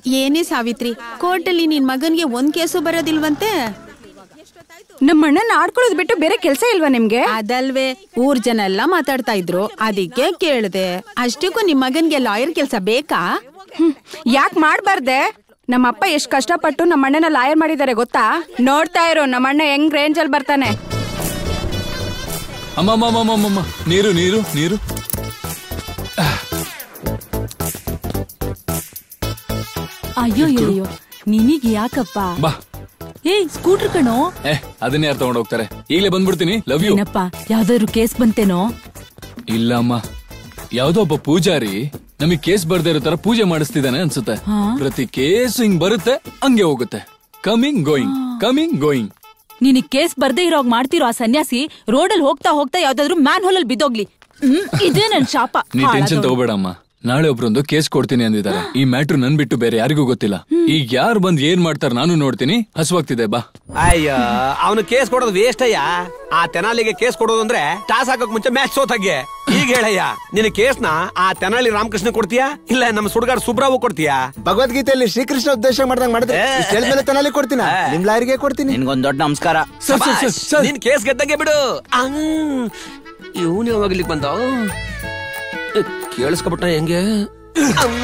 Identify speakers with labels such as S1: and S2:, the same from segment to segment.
S1: ಏನೇ ಸಾವಿತ್ರಿ ಕೋರ್ಟಲ್ಲಿ ನಿನ್ ಮಗನ್ಗೆ ಒಂದ್ ಕೇಸು ಬರೋದಿಲ್ವಂತೆ
S2: ನಮ್ಮ ಅಣ್ಣನ ಆಡ್ಕೊಳ್ಳೋದು ಬಿಟ್ಟು ಬೇರೆ ಕೆಲಸ ಇಲ್ವಾ ನಿಮ್ಗೆ
S1: ಅದಲ್ವೇ ಊರ್ ಜನ ಎಲ್ಲ ಮಾತಾಡ್ತಾ ಇದ್ರು ಅದಕ್ಕೆ ಕೇಳ್ದೆ ಅಷ್ಟಕ್ಕೂ ನಿಮ್ ಮಗನ್ಗೆ ಲಾಯರ್ ಕೆಲ್ಸ ಬೇಕಾ
S2: ಯಾಕೆ ಮಾಡ್ಬಾರ್ದೆ ನಮ್ಮ ಅಪ್ಪ ಎಷ್ಟ್ ಕಷ್ಟಪಟ್ಟು ನಮ್ಮ ಅಣ್ಣನ ಲಾಯರ್ ಮಾಡಿದ್ದಾರೆ ಗೊತ್ತಾ ನೋಡ್ತಾ ಇರೋ ನಮ್ಮ ಅಣ್ಣ ಹೆಂಗ್ ರೇಂಜ್ ಅಲ್ಲಿ ಬರ್ತಾನೆ
S3: ಅಮ್ಮ ಅಮ್ಮ ಅಮ್ಮ, ಅಮ್ಮ ಅಮ್ಮ ನೀರು ನೀರು ನೀರು
S4: ಅಯ್ಯೋ ಅಯ್ಯೋ ನಿನಗೆ ಯಾಕಪ್ಪ
S3: ಬಾ
S4: ಏಯ್ ಸ್ಕೂಟರ್ ಕಣೋ
S3: ಏ ಅದನ್ನೇ ಯಾರು ತಗೊಂಡ್ ಹೋಗ್ತಾರೆ ಈಗಲೇ ಬಂದ್ಬಿಡ್ತೀನಿ ಲವ್ ಯು
S4: ಏನಪ್ಪ ಯಾವ್ದಾದ್ರು ಕೇಸ್ ಬಂತೇನೋ
S3: ಇಲ್ಲ ಅಮ್ಮ ಯಾವ್ದೋ ಒಬ್ಬ ಪೂಜಾರಿ ನಮಗ್ ಕೇಸ್ ಬರ್ದೇ ಇರೋ ತರ ಪೂಜೆ ಮಾಡಿಸ್ತಿದ್ದಾನೆ ಅನ್ಸುತ್ತೆ ಪ್ರತಿ ಕೇಸ್ ಹಿಂಗ್ ಬರುತ್ತೆ ಹಂಗೆ ಹೋಗುತ್ತೆ ಕಮಿಂಗ್ ಗೋಯಿಂಗ್ ಕಮಿಂಗ್ ಗೋಯಿಂಗ್
S4: ನಿನಗ್ ಕೇಸ್ ಬರ್ದೇ ಇರೋಗ್ ಮಾಡ್ತಿರೋ ಆ ಸನ್ಯಾಸಿ ರೋಡಲ್ಲಿ ಹೋಗ್ತಾ ಹೋಗ್ತಾ ಯಾವ್ದಾದ್ರು ಮ್ಯಾನ್ ಹೋಲಲ್ಲಿ ಬಿದ್ದೋಗ್ಲಿ ಹ್ಮ್, ಇದೇ ನನ್ ಶಾಪ
S3: ನೀ ಟೆನ್ಷನ್
S4: ಹಾಳಾದವ್ಳು.
S3: ತಗೋಬೇಡ ಅಮ್ಮ ನಾಳೆ ಒಬ್ರೊಂದು ಕೇಸ್ ಕೊಡ್ತೀನಿ ಅಂದಿದ್ದಾರೆ ಈ ಮ್ಯಾಟ್ರು ನನ್ ಬಿಟ್ಟು ಬೇರೆ ಯಾರಿಗೂ ಗೊತ್ತಿಲ್ಲ ಈಗ ಯಾರು ಬಂದ್ ಏನ್ ಮಾಡ್ತಾರ ನಾನು ನೋಡ್ತೀನಿ ಹಸುವಾಗ್ತಿದೆ ಬಾ
S5: ಅಯ್ಯ ಅವನು ಕೇಸ್ ಕೊಡೋದು ವೇಸ್ಟ್ ಅಯ್ಯ ಆ ತೆನಾಲಿಗೆ ಕೇಸ್ ಕೊಡೋದು ಅಂದ್ರೆ ಟಾಸ್ ಹಾಕಕ್ ಮುಂಚೆ ಮ್ಯಾಚ್ ಸೋತಾಗೆ ಈಗ ಹೇಳಯ್ಯ ನಿನ್ನ ಕೇಸ್ನ ಆ ತೆನಾಲಿ ರಾಮಕೃಷ್ಣ ಕೊಡ್ತೀಯಾ ಇಲ್ಲ ನಮ್ಮ ಸುಡ್ಗಾಡ್ ಸುಬ್ರಾವು ಕೊಡ್ತೀಯಾ
S6: ಭಗವದ್ಗೀತೆಯಲ್ಲಿ ಶ್ರೀಕೃಷ್ಣ ಉದ್ದೇಶ ಮಾಡ್ದಂಗ್ ಮಾಡಿದ್ರೆ ಇಷ್ಟ್ ಹೇಳಿದ್ಮೇಲೆ ತನಾಲಿ ಕೊಡ್ತೀನ ನಿಮ್ ಲಾರಿಗೆ ಕೊಡ್ತೀನಿ
S7: ನಿನ್ಗೊಂದ್ ದೊಡ್ಡ ನಮಸ್ಕಾರ
S3: ಸರ್ ಸರ್ ಸರ್ ಸರ್
S5: ನಿನ್ ಕೇಸ್ ಗೆದ್ದಂಗೆ ಬಿಡು ಇವನು ಯಾವಾಗ್ಲಿಕ್ ಬಂದ ಕೇಳಿಸ್ಕೊಬಿಟ್ಟ ಹೆಂಗೆ ಅಂ.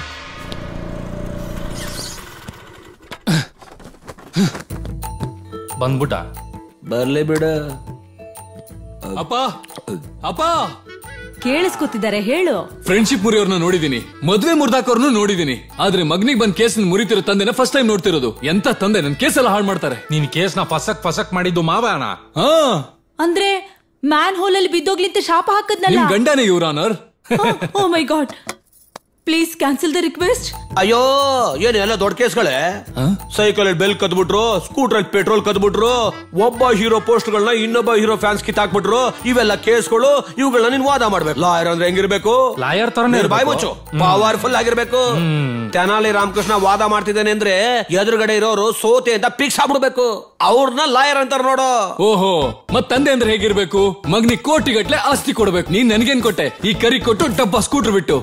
S8: ಬಂದ್ಬಿಟ್ಟ
S5: ಬರ್ಲಿ ಬಿಡ
S3: ಅಪ್ಪ ಅಪ್ಪ
S4: ಕೇಳಿಸ್ಕೊತಿದ್ದಾರೆ ಹೇಳು
S3: ಫ್ರೆಂಡ್ಶಿಪ್ ಮುರಿಯೋರ್ನ ನೋಡಿದೀನಿ ಮದ್ವೆ ಮುರ್ದಾಕೋರ್ನು ನೋಡಿದೀನಿ ಆದ್ರೆ ಮಗನಿಗೆ ಬಂದ್ ಕೇಸ್ ಮುರಿತಿರೋ ತಂದೆನ ಫಸ್ಟ್ ಟೈಮ್ ನೋಡ್ತಿರೋದು ಎಂತ ತಂದೆ ನನ್ ಕೇಸ್ ಎಲ್ಲ ಹಾಳು ಮಾಡ್ತಾರೆ
S8: ನೀನ್ ಕೇಸ್ನ ಫಸಕ್ ಫಸಕ್ ಮಾಡಿದ್ದು ಮಾವ ಅಣ್ಣ
S3: ಹಾ
S4: ಅಂದ್ರೆ ಮ್ಯಾನ್ ಹೋಲಲ್ಲಿ ಬಿದ್ದೋಗ್ಲಿ ಅಂತ ಶಾಪ ಹಾಕದ್ನಲ್ಲ
S3: ನಿಮ್ ಗಂಡನೇ ಇವ್ರ honour
S4: oh my god please cancel the request
S5: ಅಯ್ಯೋ ಏನು ಎಲ್ಲ ದೊಡ್ಡ ಕೇಸ್ಗಳೇ ಸೈಕಲ್ ಬೆಲ್ ಕದ್ಬಿಟ್ರು ಸ್ಕೂಟರ್ ಅಲ್ಲಿ ಪೆಟ್ರೋಲ್ ಕದ್ಬಿಟ್ರು ಒಬ್ಬ ಹೀರೋ ಪೋಸ್ಟ್ ಗಳನ್ನ ಇನ್ನೊಬ್ಬ ಹೀರೋ ಫ್ಯಾನ್ಸ್ ಕಿತ್ತಾಕ್ಬಿಟ್ರು ಇವೆಲ್ಲ ಕೇಸ್ಗಳು ಇವುಗಳನ್ನ ನೀನ್ ವಾದ ಮಾಡ್ಬೇಕು ಲಾಯರ್ ಅಂದ್ರೆ ಹೆಂಗಿರ್ಬೇಕು
S8: ಲಾಯರ್ ತರನೇ
S5: ನೀನ್ ಬಾಯ್
S8: ಇರ್ಬೇಕು.
S5: ಮುಚ್ಚು ಪವರ್ಫುಲ್ ಆಗಿರ್ಬೇಕು ತೆನಾಲಿ ರಾಮಕೃಷ್ಣ ವಾದ ಮಾಡ್ತಿದ್ದಾನೆ ಅಂದ್ರೆ ಎದುರುಗಡೆ ಇರೋರು ಸೋತೆ ಅಂತ ಪಿಕ್ಸ್ ಆಗ್ಬಿಡ್ಬೇಕು ಅವ್ರನ್ನ ಲಾಯರ್ ಅಂತಾರ ನೋಡು
S3: ಓಹೋ ಮತ್ ತಂದೆ ಅಂದ್ರೆ ಹೇಗಿರ್ಬೇಕು ಮಗ್ನಿ ಕೋಟಿಗಟ್ಲೆ ಆಸ್ತಿ ಕೊಡ್ಬೇಕು ನೀನ್ ನನ್ಗೇನ್ ಕೊಟ್ಟೆ ಈ ಕರಿ ಕೊಟ್ಟು ಡಬ್ಬ ಸ್ಕೂಟರ್ ಬಿಟ್ಟು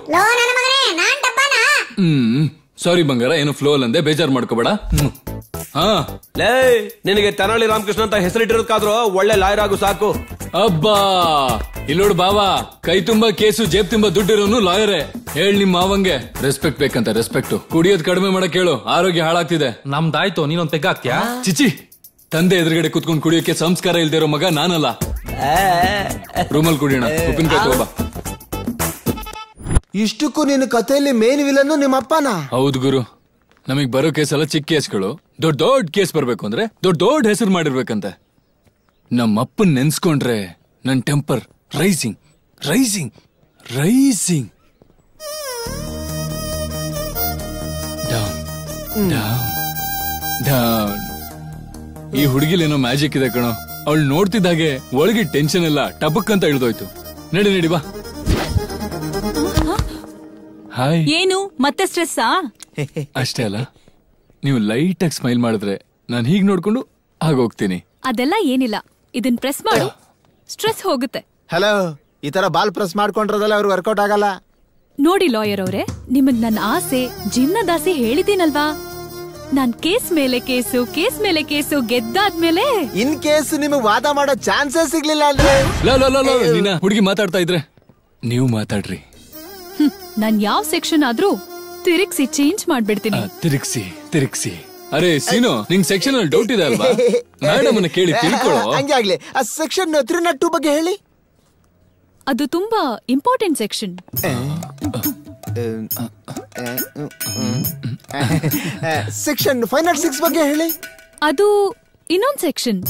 S3: ಹ್ಮ್ ಸಾರಿ ಬಂಗಾರ ಏನು ಫ್ಲೋ ಅಂದೆ ಬೇಜಾರ್ ಮಾಡ್ಕೋಬೇಡ ಹ್ಮ್. ಹಾ
S5: ಲೇ ನಿನಗೆ ತೆನಾಲಿ ರಾಮಕೃಷ್ಣ ಅಂತ ಹೆಸರಿಟ್ಟಿರೋದಕ್ಕಾದ್ರೂ ಒಳ್ಳೆ ಲಾಯರ್ ಆಗು ಸಾಕು
S3: ಅಬ್ಬಾ ಇಲ್ಲೋಡು ಬಾವಾ ಕೈ ತುಂಬಾ ಕೇಸು ಜೇಬ್ ತುಂಬಾ ದುಡ್ಡಿರೋನು ಲಾಯರೇ ಹೇಳ್ ನಿಮ್ ಮಾವಂಗೆ ರೆಸ್ಪೆಕ್ಟ್ ಬೇಕಂತ ರೆಸ್ಪೆಕ್ಟ್ ಕುಡಿಯೋದ್ ಕಡಿಮೆ ಮಾಡಕ್ ಹೇಳು ಆರೋಗ್ಯ ಹಾಳಾಗ್ತಿದೆ
S8: ನಮ್ದಾಯ್ತು ನೀನೊಂದ್ ತೆಗ್ಗಾಕ್ತ್ಯಾ
S3: ಚಿಚಿ ತಂದೆ ಎದುರುಗಡೆ ಕುತ್ಕೊಂಡು ಕುಡಿಯೋಕೆ ಸಂಸ್ಕಾರ ಇಲ್ದೇ ಇರೋ ಮಗ ನಾನಲ್ಲ ರೂಮಲ್ ಕುಡಿಯೋಣ ಉಪ್ಪಿನಕಾಯಿ ತಗೋಬಾ
S6: ಇಷ್ಟಕ್ಕೂ ನಿನ್ನ ಕಥೆಯಲ್ಲಿ ಮೇನ್ ವಿಲನ್ನು ನಿಮ್ಮ ಅಪ್ಪನ
S3: ಹೌದು ಗುರು ನಮಗ್ ಬರೋ ಕೇಸೆಲ್ಲ ಚಿಕ್ಕ ಕೇಸ್ಗಳು ದೊಡ್ಡ ದೊಡ್ಡ ಕೇಸ್ ಬರ್ಬೇಕು ಅಂದ್ರೆ ದೊಡ್ಡ ದೊಡ್ಡ ಹೆಸರು ಮಾಡಿರ್ಬೇಕಂತೆ ನಮ್ಮ ಅಪ್ಪನ್ ನೆನ್ಸ್ಕೊಂಡ್ರೆ ನನ್ temper rising rising rising down down down ಈ ಹುಡುಗಿಲೇನೋ ಮ್ಯಾಜಿಕ್ ಇದೆ ಕಣೋ ಅವಳು ನೋಡ್ತಿದ್ದಾಗೆ ಒಳಗೆ ಟೆನ್ಷನ್ ಎಲ್ಲ ಟಬಕ್ ಅಂತ ಇಳ್ದೋಯ್ತು ನಡಿ ನಡಿ ಬಾ ಹಾಯ್
S4: ಏನು ಮತ್ತೆ ಸ್ಟ್ರೆಸ್ಸಾ
S3: ಅಷ್ಟೇ ಅಲ್ಲ ನೀವು ಲೈಟ್ ಆಗಿ ಸ್ಮೈಲ್ ಮಾಡಿದ್ರೆ ನಾನು ಹೀಗ್ ನೋಡ್ಕೊಂಡು ಆಗೋಗ್ತೀನಿ
S9: ಅದೆಲ್ಲ ಏನಿಲ್ಲ ಇದನ್ ಪ್ರೆಸ್ ಮಾಡು ಸ್ಟ್ರೆಸ್ ಹೋಗುತ್ತೆ
S6: ಹಲೋ ಈ ತರ ಬಾಲ್ ಪ್ರೆಸ್ ಮಾಡ್ಕೊಂಡ್ರದಲ್ಲ ಅವ್ರು ವರ್ಕೌಟ್ ಆಗಲ್ಲ
S9: ನೋಡಿ ಲಾಯರ್ ಅವರೇ ನಿಮಗ್ ನನ್ನ ಆಸೆ ಜಿನ್ನದಾಸೆ ಹೇಳಿದ್ದೀನಲ್ವಾ ನಾನ್ ಕೇಸ್ ಮೇಲೆ ಕೇಸು ಕೇಸ್ ಮೇಲೆ ಕೇಸು ಗೆದ್ದಾದ್ಮೇಲೆ
S6: ಇನ್ ಕೇಸ್ ನಿಮಗೆ ವಾದ ಮಾಡೋ ಚಾನ್ಸೇ ಸಿಗ್ಲಿಲ್ಲ ಅಂದ್ರೆ
S3: ಲೋ ಲೋ ಲೋ ಲೋ ನೀನ ಹುಡುಗಿ ಮಾತಾಡ್ತಾ ಇದ್ರೆ ನೀವು ಮಾತಾಡ್ರಿ
S9: ಹ್ಮ್, ನಾನ್ ಯಾವ ಸೆಕ್ಷನ್ ಆದ್ರೂ ತಿರುಗ್ಸಿ ಚೇಂಜ್ ಮಾಡ್ಬಿಡ್ತೀನಿ
S3: ಆ, ತಿರುಗ್ಸಿ ತಿರುಗ್ಸಿ ಅರೆ ಸೀನು ನಿಂಗ್ ಸೆಕ್ಷನ್ ಅಲ್ಲಿ ಡೌಟ್ ಇದೆ ಅಲ್ವಾ ಮೇಡಮ್ ಅನ್ನ ಕೇಳಿ ತಿಳ್ಕೊಳ್ಳೋ
S6: ಹಂಗೆ ಆಗ್ಲಿ ಆ ಸೆಕ್ಷನ್ ತ್ರೀ ನಾಟ್ ಟೂ ಬಗ್ಗೆ ಹೇಳಿ
S9: ಅದು ತುಂಬಾ important section
S6: section five nought six ಬಗ್ಗೆ ಹೇಳಿ
S9: ಅದು ಇನ್ನೊಂದ್ ಸೆಕ್ಷನ್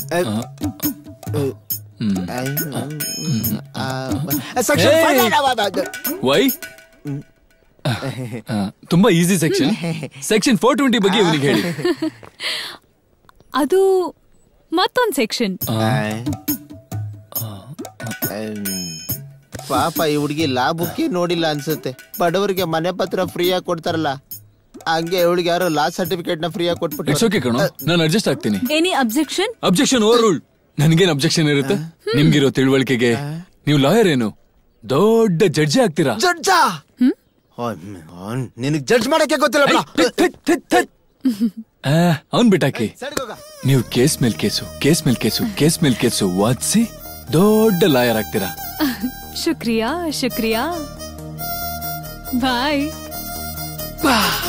S6: ಸೆಕ್ಷನ್
S3: ವೈ ತುಂಬಾ easy section section four twenty ಬಗ್ಗೆ ಇವನಿಗೆ ಹೇಳಿ
S9: ಅದು ಮತ್ತೊಂದ್ ಸೆಕ್ಷನ್
S6: ಪಾಪ ಈ ಹುಡುಗಿ ಲಾ ಬುಕ್ಕಿ ನೋಡಿಲ್ಲ ಅನ್ಸುತ್ತೆ ಬಡವರಿಗೆ ಮನೆ ಪತ್ರ ಫ್ರೀಯಾಗಿ ಕೊಡ್ತಾರಲ್ಲ ಹಂಗೆ ಇವಳಿಗೆ ಯಾರು ಲಾ ಸರ್ಟಿಫಿಕೇಟ್ ನ ಫ್ರೀಯಾಗಿ
S3: ಇಟ್ಸ್
S6: ಕೊಟ್ಬಿಟ್ಟು
S3: ಓಕೆ ಕಣೋ ನಾನು ಅಡ್ಜಸ್ಟ್ ಆಗ್ತೀನಿ
S4: any objection
S3: objection overrule ನನ್ಗೇನ್ ಅಬ್ಜೆಕ್ಷನ್ ಇರುತ್ತೆ ನಿಮ್ಗಿರೋ ತಿಳುವಳಿಕೆಗೆ ನೀವು ಲಾಯರ್ ಏನು ದೊಡ್ಡ ಜಡ್ಜಿ ಆಗ್ತೀರಾ
S6: ಜಡ್ಜ ನಿನಗ್ ಜಡ್ಜ್ ಮಾಡಕ್ಕೆ ಗೊತ್ತಿಲ್ಲ ಬಿಡ.
S3: ಅವನ್ ಬಿಟ್ಟಾಕಿ
S6: ಸೈಡ್ಗೋಗ.
S3: ನೀವು ಕೇಸ್ ಮೇಲ್ ಕೇಸು ಕೇಸ್ ಮೇಲ್ ಕೇಸು ಕೇಸ್ ಮೇಲ್ ಕೇಸು ವಾದಿಸಿ ದೊಡ್ಡ ಲಾಯರ್ ಆಗ್ತೀರಾ
S9: ಶುಕ್ರಿಯಾ ಶುಕ್ರಿಯಾ ಬಾಯ್
S3: ಬಾ